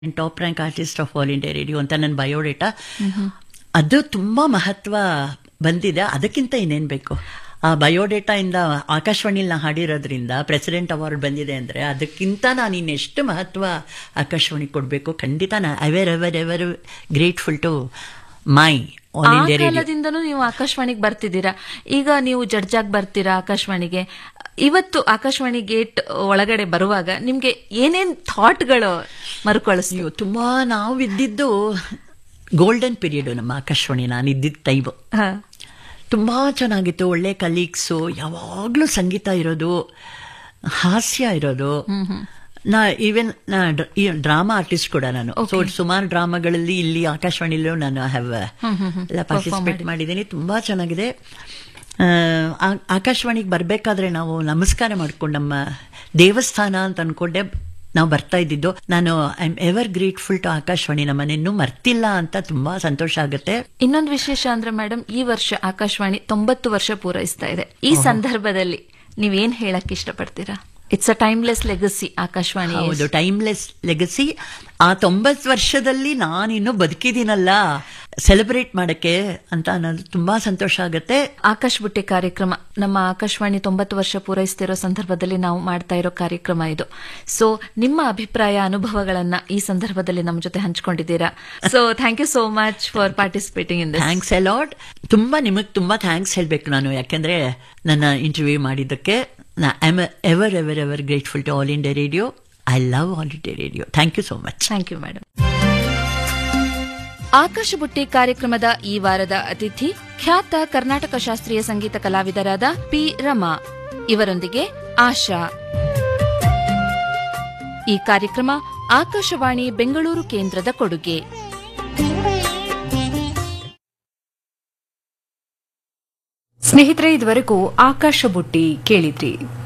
top rank artist of all India radio ಅಂತ ನನ್ನ biodata ಅದು ತುಂಬಾ ಮಹತ್ವ ಬಂದಿದೆ ಅದಕ್ಕಿಂತ ಇನ್ನೇನ್ ಬೇಕು ಆ ಬಯೋಡೇಟಾ ಇಂದ ಆಕಾಶವಾಣಿಲಿ ನಾ ಹಾಡಿರೋದ್ರಿಂದ ಪ್ರೆಸಿಡೆಂಟ್ ಅವಾರ್ಡ್ ಬಂದಿದೆ ಅಂದ್ರೆ ಅದಕ್ಕಿಂತ ನಾನು ಇನ್ನೆಷ್ಟು ಮಹತ್ವ ಆಕಾಶವಾಣಿಗೆ ಕೊಡಬೇಕು ಖಂಡಿತ ನಾ ever ever ever grateful to my all uh India radio ಕಾಲದಿಂದನೂ ನೀವು ಆಕಾಶವಾಣಿಗೆ ಬರ್ತಿದ್ದೀರಾ ಈಗ ನೀವು ಜಡ್ಜ್ ಆಗಿ ಬರ್ತೀರಾ ಆಕಾಶವಾಣಿಗೆ ಇವತ್ತು ಆಕಾಶವಾಣಿ ಗೇಟ್ ಒಳಗಡೆ ಬರುವಾಗ ನಿಮ್ಗೆ ಏನೇನ್ ಥಾಟ್ಗಳು ಮರುಕಳಿಸ್ತೀವಿ ಅಯ್ಯೋ ತುಂಬಾ ನಾವು ಇದ್ದಿದ್ದು ಗೋಲ್ಡನ್ ಪೀರಿಯಡ್ ನಮ್ಮ ಆಕಾಶವಾಣಿ ನಾನು ಇದ್ದಿದ್ದ ಟೈಮು ತುಂಬಾ ಚೆನ್ನಾಗಿತ್ತು ಒಳ್ಳೆ ಕಲೀಗ್ಸು ಯಾವಾಗ್ಲೂ ಸಂಗೀತ ಇರೋದು ಹಾಸ್ಯ ಇರೋದು ನಾ ಈವನ್ ನಾ ಡ್ರಾಮಾ ಆರ್ಟಿಸ್ಟ್ ಕೂಡ ನಾನು ಸೊ ಸುಮಾರು ಡ್ರಾಮಾಗಳಲ್ಲಿ ಇಲ್ಲಿ ಆಕಾಶವಾಣಿಲೂ ನಾನು ಹ್ಯಾವ್ ಎಲ್ಲ ಪಾರ್ಟಿಸಿಪೇಟ್ ಮಾಡಿದ್ದೀನಿ ತುಂಬಾ ಚೆನ್ನಾಗಿದೆ ಆ, ಆ- ಆಕಾಶವಾಣಿಗೆ ಬರಬೇಕಾದ್ರೆ ನಾವು ನಮಸ್ಕಾರ ಮಾಡ್ಕೊಂಡು ನಮ್ಮ ದೇವಸ್ಥಾನ ಅಂತ ಅನ್ಕೊಂಡೆ ನಾವು ಬರ್ತಾ ಇದ್ದಿದ್ದು ನಾನು I am ever grateful to Akashvani ನಮ್ಮನ್ನ ಇನ್ನೂ ಮರ್ತಿಲ್ಲ ಅಂತ ತುಂಬಾ ಸಂತೋಷ ಆಗುತ್ತೆ ಇನ್ನೊಂದು ವಿಶೇಷ ಅಂದ್ರೆ ಮೇಡಮ್ ಈ ವರ್ಷ ಆಕಾಶವಾಣಿ ತೊಂಬತ್ತು ವರ್ಷ ಪೂರೈಸ್ತಾ ಇದೆ ಈ ಸಂದರ್ಭದಲ್ಲಿ ನೀವೇನ್ ಹೇಳಕ್ ಇಷ್ಟಪಡ್ತೀರಾ it's a timeless legacy Akashvani ಹೌದು ಟೈಮ್ಲೆಸ್ ಲೆಗಸಿ ಆ ತೊಂಬತ್ತು ವರ್ಷದಲ್ಲಿ ನಾನಿನ್ನು ಬದುಕಿದ್ದೀನಲ್ಲ ಸೆಲೆಬ್ರೇಟ್ ಮಾಡಕ್ಕೆ ಅಂತ ಅನ್ನೋದು ತುಂಬಾ ಸಂತೋಷ ಆಗುತ್ತೆ ಆಕಾಶ್ ಬುಟ್ಟಿ ಕಾರ್ಯಕ್ರಮ ನಮ್ಮ ಆಕಾಶವಾಣಿ ತೊಂಬತ್ತು ವರ್ಷ ಪೂರೈಸ್ತಿರೋ ಸಂದರ್ಭದಲ್ಲಿ ನಾವು ಮಾಡ್ತಾ ಇರೋ ಕಾರ್ಯಕ್ರಮ ಇದು ಸೊ ನಿಮ್ಮ ಅಭಿಪ್ರಾಯ ಅನುಭವಗಳನ್ನ ಈ ಸಂದರ್ಭದಲ್ಲಿ ನಮ್ಮ ಜೊತೆ ಹಂಚ್ಕೊಂಡಿದ್ದೀರಾ so thank you so much for participating in this thanks a lot ತುಂಬಾ ನಿಮಗೆ ತುಂಬಾ ಥ್ಯಾಂಕ್ಸ್ ಹೇಳ್ಬೇಕು ನಾನು ಯಾಕಂದ್ರೆ ನನ್ನ ಇಂಟರ್ವ್ಯೂ ಮಾಡಿದ್ದಕ್ಕೆ ನಾ I'm ever ever ever grateful to all India radio I love all India radio thank you so much thank you madam ಆಕಾಶ ಬುಟ್ಟಿ ಕಾರ್ಯಕ್ರಮದ ಈ ವಾರದ ಅತಿಥಿ ಖ್ಯಾತ ಕರ್ನಾಟಕ ಶಾಸ್ತ್ರೀಯ ಸಂಗೀತ ಕಲಾವಿದರಾದ ಪಿ ರಮಾ ಇವರೊಂದಿಗೆ ಆಶಾ ಈ ಕಾರ್ಯಕ್ರಮ ಆಕಾಶವಾಣಿ ಬೆಂಗಳೂರು ಕೇಂದ್ರದ ಕೊಡುಗೆ ಸ್ನೇಹಿತರೆ ಇದುವರೆಗೂ ಆಕಾಶ ಬುಟ್ಟಿ ಕೇಳಿದ್ರಿ